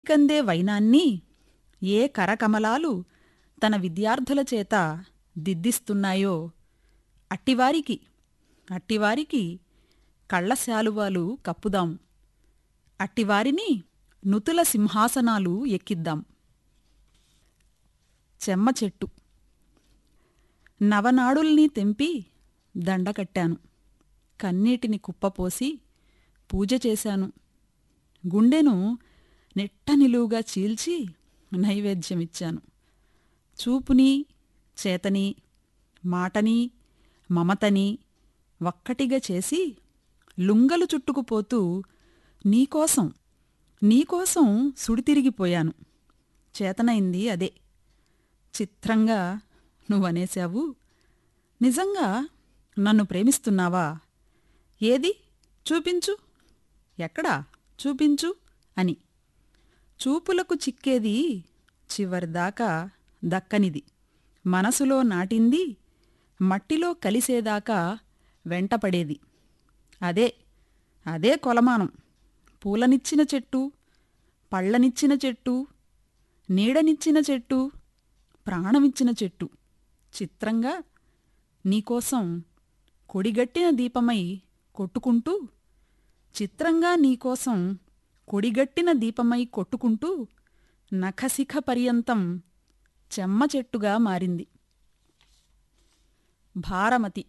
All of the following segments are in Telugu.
కంటికందే వైనాన్ని ఏ కరకమలాలు తన విద్యార్థుల చేత దిద్దిస్తున్నాయో అట్టివారికి అట్టివారికి కళ్ళశాలువాలు కప్పుదాం అట్టివారిని నుతుల సింహాసనాలు ఎక్కిద్దాం చెమ్మ చెట్టు నవనాడుల్ని తెంపి దండకట్టాను కన్నీటిని కుప్పపోసి పూజ చేశాను గుండెను నెట్ట నిలువుగా చీల్చి నైవేద్యమిచ్చాను చూపుని చేతని మాటని మమతని ఒక్కటిగా చేసి లుంగలు చుట్టుకుపోతూ నీకోసం నీకోసం సుడితిరిగిపోయాను చేతనైంది అదే చిత్రంగా నువ్వనేశావు నిజంగా నన్ను ప్రేమిస్తున్నావా ఏది చూపించు ఎక్కడా చూపించు అని చూపులకు చిక్కేది చివరిదాకా దక్కనిది మనసులో నాటింది మట్టిలో కలిసేదాకా వెంటపడేది అదే అదే కొలమానం పూలనిచ్చిన చెట్టు పళ్ళనిచ్చిన చెట్టు నీడనిచ్చిన చెట్టు ప్రాణమిచ్చిన చెట్టు చిత్రంగా నీకోసం కొడిగట్టిన దీపమై కొట్టుకుంటూ చిత్రంగా నీకోసం కొడిగట్టిన దీపమై కొట్టుకుంటూ నఖశిఖ పర్యంతం చెమ్మ చెట్టుగా మారింది భారమతి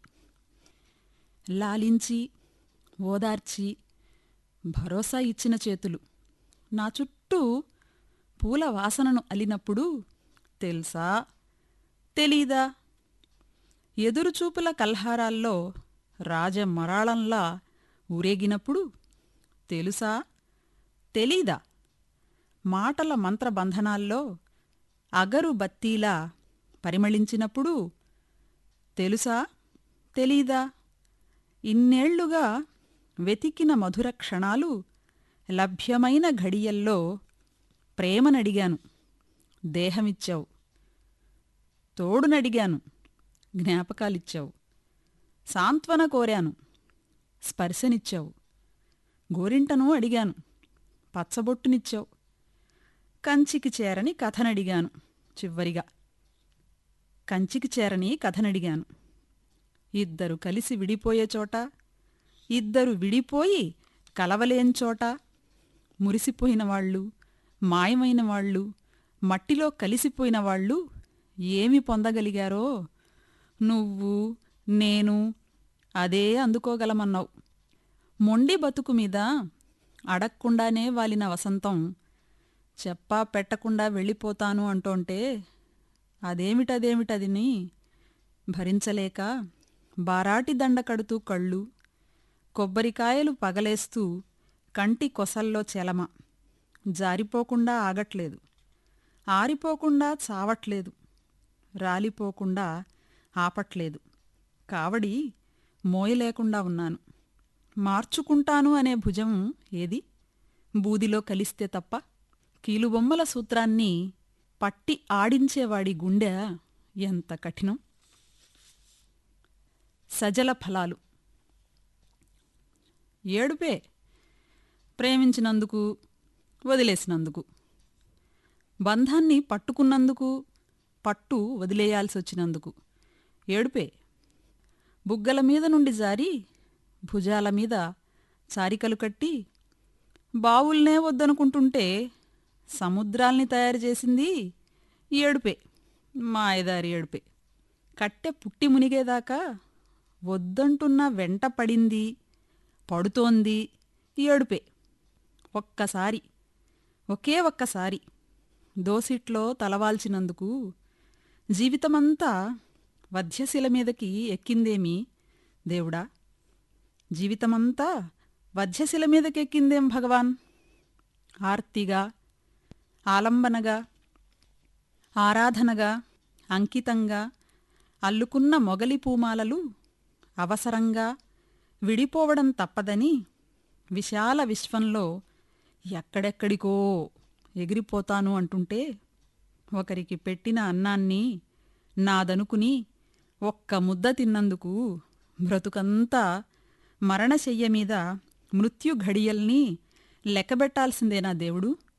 లాలించి ఓదార్చి భరోసా ఇచ్చిన చేతులు నా చుట్టూ పూల వాసనను అలినప్పుడు తెలుసా తెలీదా ఎదురుచూపుల కల్హారాల్లో రాజమరాళంలా ఊరేగినప్పుడు తెలుసా తెలీదా మాటల మంత్రబంధనాల్లో అగరు బత్తీలా పరిమళించినప్పుడు తెలుసా తెలీదా ఇన్నేళ్లుగా వెతికిన మధుర క్షణాలు లభ్యమైన ఘడియల్లో ప్రేమనడిగాను దేహమిచ్చావు తోడునడిగాను జ్ఞాపకాలిచ్చావు సాంత్వన కోరాను స్పర్శనిచ్చావు గోరింటను అడిగాను పచ్చబొట్టునిచ్చావు కంచికి చేరని కథనడిగాను చివరిగా కంచికి చేరని కథనడిగాను ఇద్దరు కలిసి విడిపోయే చోట ఇద్దరు విడిపోయి కలవలేని చోట మురిసిపోయిన వాళ్ళు మాయమైన వాళ్ళు మట్టిలో కలిసిపోయిన వాళ్ళు ఏమి పొందగలిగారో నువ్వు నేను అదే అందుకోగలమన్నావు మొండి బతుకు మీద అడక్కుండానే వాలిన వసంతం చెప్పా పెట్టకుండా వెళ్ళిపోతాను అంటోంటే అదేమిటదేమిటదిని భరించలేక బారాటి దండ కడుతూ కళ్ళు కొబ్బరికాయలు పగలేస్తూ కంటి కొసల్లో చెలమ జారిపోకుండా ఆగట్లేదు ఆరిపోకుండా చావట్లేదు రాలిపోకుండా ఆపట్లేదు కావడి మోయలేకుండా ఉన్నాను మార్చుకుంటాను అనే భుజం ఏది బూదిలో కలిస్తే తప్ప కీలుబొమ్మల సూత్రాన్ని పట్టి ఆడించేవాడి గుండె ఎంత కఠినం సజల ఫలాలు ఏడుపే ప్రేమించినందుకు వదిలేసినందుకు బంధాన్ని పట్టుకున్నందుకు పట్టు వదిలేయాల్సి వచ్చినందుకు ఏడుపే బుగ్గల మీద నుండి జారి భుజాల మీద చారికలు కట్టి బావుల్నే వద్దనుకుంటుంటే సముద్రాల్ని తయారు చేసింది ఏడుపే మాయదారి ఏడుపే కట్టె పుట్టి మునిగేదాకా వద్దంటున్న వెంట పడింది పడుతోంది ఏడుపే ఒక్కసారి ఒకే ఒక్కసారి దోసిట్లో తలవాల్చినందుకు జీవితమంతా వధ్యశిల మీదకి ఎక్కిందేమి దేవుడా జీవితమంతా వధ్యశిల మీదకెక్కిందేం భగవాన్ ఆర్తిగా ఆలంబనగా ఆరాధనగా అంకితంగా అల్లుకున్న మొగలి పూమాలలు అవసరంగా విడిపోవడం తప్పదని విశాల విశ్వంలో ఎక్కడెక్కడికో ఎగిరిపోతాను అంటుంటే ఒకరికి పెట్టిన అన్నాన్ని నాదనుకుని ఒక్క ముద్ద తిన్నందుకు బ్రతుకంతా మరణశయ్య మీద మృత్యు ఘడియల్ని లెక్కబెట్టాల్సిందేనా దేవుడు